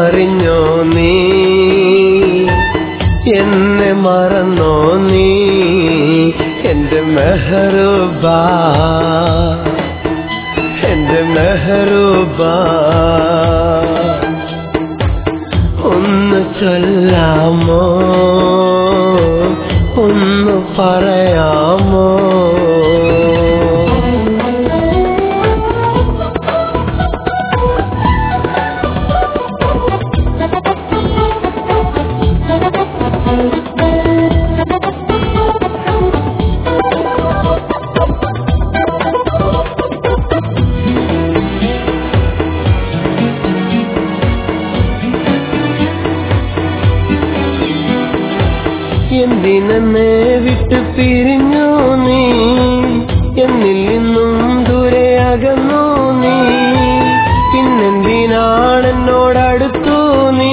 അറിഞ്ഞോ നീ എന്നെ മറന്നോ നീ എന്റെ മെഹറൂബ എന്റെ മെഹറൂബ ഒന്ന് ചൊല്ലാമോ ഒന്ന് പറയാമോ എന്തിനെന്നെ വിട്ടു പിരിഞ്ഞു നീ എന്നിൽ നിന്നും ദൂരെ അകന്നു നീ പിന്നെന്തിനാണെന്നോടടുത്തു നീ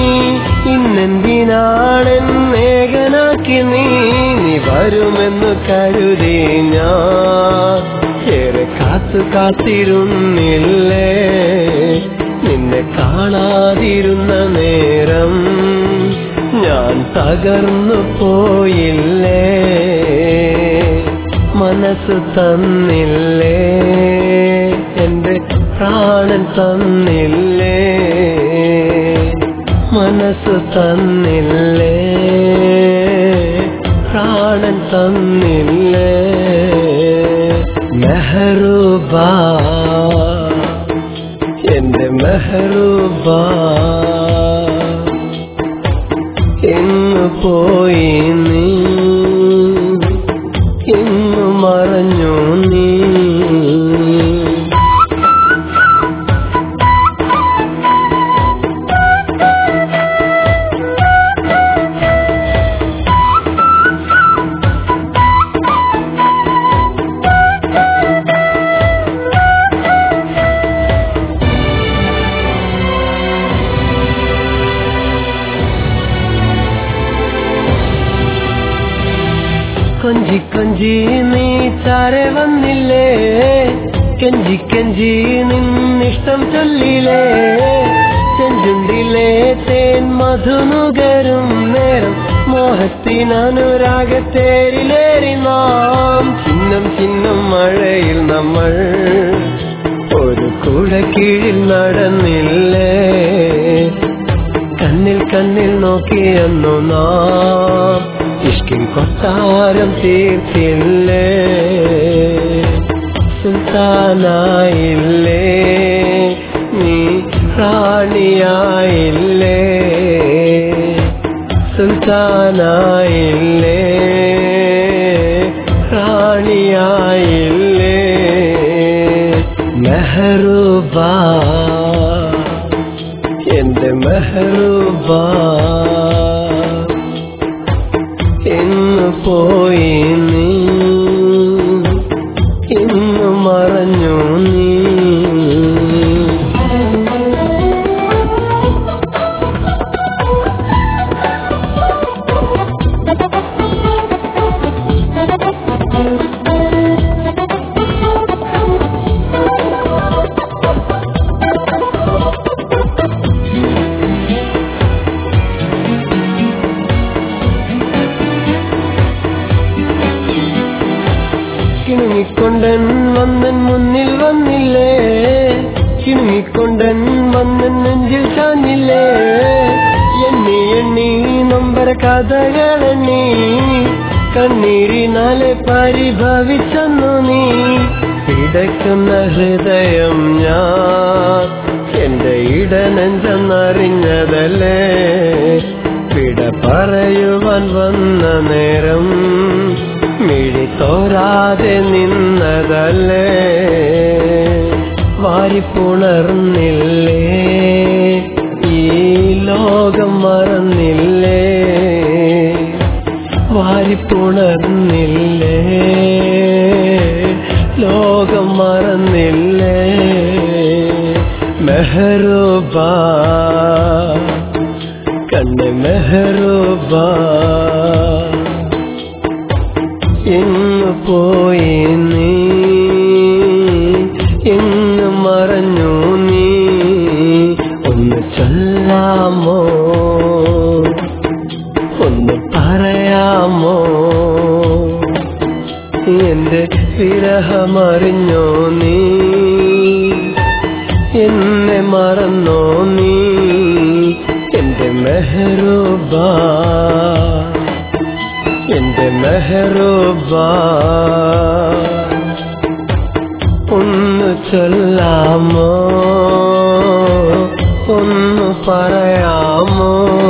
ഇന്നെന്തിനാണെന്നേകനാക്കി നീ നീ വരുമെന്ന് കരുതി ഞാൻ ഏറെ കാത്തു കാത്തിരുന്നില്ലേ നിന്നെ കാണാതിരുന്ന നേരം ഞാൻ തകർന്നു പോയില്ലേ മനസ്സ് തന്നില്ലേ എന്റെ പ്രാണൻ തന്നില്ലേ മനസ്സ് തന്നില്ലേ പ്രാണൻ തന്നില്ലേ മെഹറൂബ എന്റെ മെഹറൂബ എങ്ങു പോയി നീ എങ്ങു മറഞ്ഞു നീ കൊഞ്ചി കൊഞ്ചി നീ ചാരെ വന്നില്ലേ കെഞ്ചി കെഞ്ചി നിന്നിഷ്ടം ചൊല്ലിലേ ചെഞ്ചുണ്ടിലെ തേൻ മധുനുകരും നേരം മോഹത്തിനനുരാഗത്തേരിലേറി നാം ചിഹ്നം ചിഹ്നം മഴയിൽ നമ്മൾ ഒരു കുട കീഴിൽ നടന്നില്ലേ കണ്ണിൽ കണ്ണിൽ നോക്കിയെന്നു നാം ഇഷ്കിൻ കൊട്ടാരം തീർത്തില്ലേ സുൽത്താനായില്ലേ നീ റാണിയായില്ലേ സുൽത്താനായില്ലേ റാണിയായില്ലേ മെഹറൂബ എന്റെ മെഹറൂബ എന്ന് പോയി നീ ഇന്ന് മറഞ്ഞു നീ കിണുങ്ങിക്കൊണ്ടൻ വന്നൻ മുന്നിൽ വന്നില്ലേ കിണുങ്ങിക്കൊണ്ടൻ വന്നൻ നെഞ്ചിൽ ചാഞ്ഞില്ലേ എണ്ണി എണ്ണി നമ്പര കഥകളെണ്ണി കണ്ണീരിനാലെ പരിഭവിച്ചെന്നു നീ പിടയ്ക്കുന്ന ഹൃദയം ഞാൻ എന്റെ ഇടനെഞ്ചെന്നറിഞ്ഞതല്ലേ പിട പറയുവാൻ വന്ന നേരം മിഴി തോരാതെ നിന്നതല്ലേ വാരിപ്പുണർന്നില്ലേ ഈ ലോകം മറന്നില്ലേ വാരിപ്പുണർന്നില്ലേ ലോകം മറന്നില്ലേ മെഹറൂബ കണ്ണ് മെഹറൂബ എങ്ങു പോയി നീ എങ്ങു മറഞ്ഞു നീ ഒന്ന് ചൊല്ലാ ചൊല്ലാമോ ഒന്ന് പറയാമോ എന്റെ വിരഹമറിഞ്ഞോ നീ എന്നെ മറന്നോ നീ എന്റെ മെഹറൂബ എന്റെ മെഹറൂബ ഒന്ന് ചൊല്ലാമോ ഒന്ന് പറയാമോ